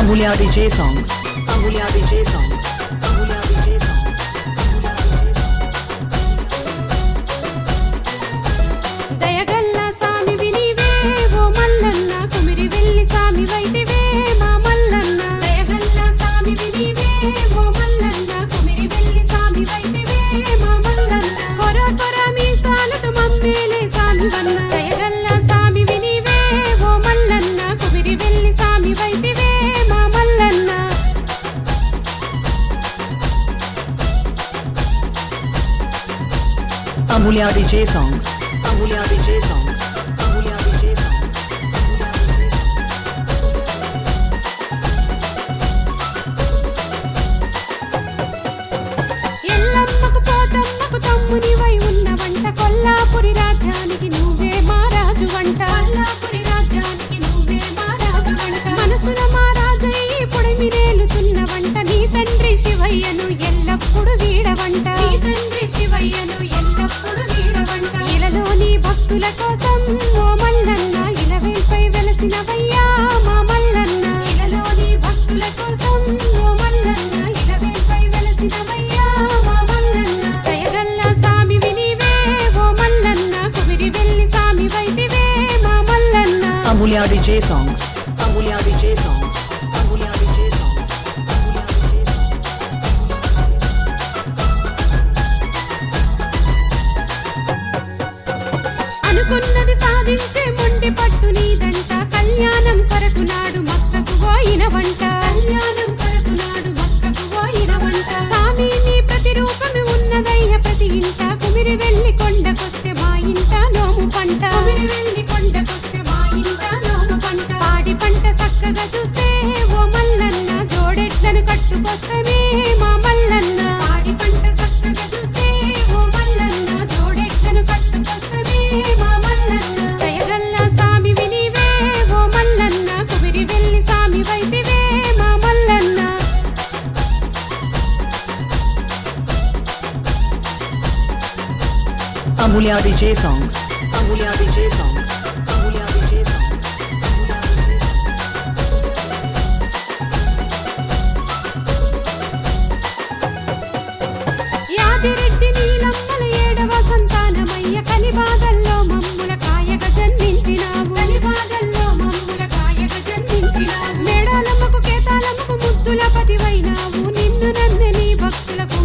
Amulya DJ songs. Amulya DJ songs. Amulya DJ songs. దయగల్ల సామి వినివే ఓ మల్లన్న కుమిరి వెళ్ళి సామి వైదివే మా మల్లన్న దయగల్ల సామి వినివే ఓ మల్లన్న కుమిరి వెళ్ళి సామి వైదివే మా మల్లన్న కొర కొర మీ సాలతు మమ్మేలే సామి వన్న దయగల్ల సామి వినివే ఓ మల్లన్న కుమిరి వెళ్ళి సామి వైదివే మా Mallanna Amulya DJ songs. Amulya DJ songs. Amulya DJ songs. Amulya DJ songs. ఎల్లమ్మకు పోచమ్మకు తమ్మునివై ఉన్న వంట కొల్లాపురి రాజ్యానికి నువ్వే మా రాజు వంట కొల్లాపురి రాజ్యానికి నువ్వే మా రాజు వంట మనసున మా రాజయ్య పొడిమి రేలుతున్న వంట నీ తండ్రి శివయ్యను ఎల్లప్పుడు వీడవంట నీ తండ్రి శివయ్యను ఎల్లప్పుడు వీడవంట ఇలలోని భక్తుల కోసం ఓ మల్లన్న ఇలవేల్పై వెలసినవయ్యా మా మల్లన్న ఇలలోని భక్తుల కోసం ఓ మల్లన్న ఇలవేల్పై వెలసినవయ్యా మా మల్లన్న దయగల్ల సామి వినివే ఓ మల్లన్న కుమిరి వెళ్ళి సామి వైదివే మా Mallanna Amulya DJ songs. Amulya DJ songs. Amulya DJ songs. Amulya DJ songs. అనుకున్నది సాధించే మొండి పట్టు నీదంట కళ్యాణం కొరకు నాడు మక్కకు పోయిన వంట కళ్యాణం కొరకు నాడు మక్కకు పోయిన వంట సామి నీ ప్రతిరూపమే ఉన్నదయ్య ప్రతి ఇంట కుమిరి వెళ్ళి కొండకొస్తే మా ఇంట నోము పంట కుమిరి వెళ్ళి కొండకొస్తే మా ఇంట నోము పంట పాడి పంట చక్కగా చూస్తే ఓ మల్లన్న జోడెట్లను కట్టుకొస్తమే మా మల్లన్న పాడి పంట చక్కగా చూస్తే ఓ మల్లన్న జోడెట్లను కట్టుకొస్తమే మా మల్లన్న దయగల్ల సామి వినివే ఓ మల్లన్న కుమిరి వెళ్ళి సామి వైదివే మా Mallanna Amulya DJ songs. Amulya DJ songs. Amulya DJ songs. Amulya DJ songs. Yadireddy నీలమ్మల ఏడవ సంతానమయ్య కలిబాగల్లో మమ్ముల కాయక జన్మించినావు కలిబాగల్లో మమ్ముల కాయక జన్మించినావు మేడాలమ్మకు కేతాలమ్మకు ముద్దుల పతివైనావు నిన్ను నమ్మె నీ భక్తులకు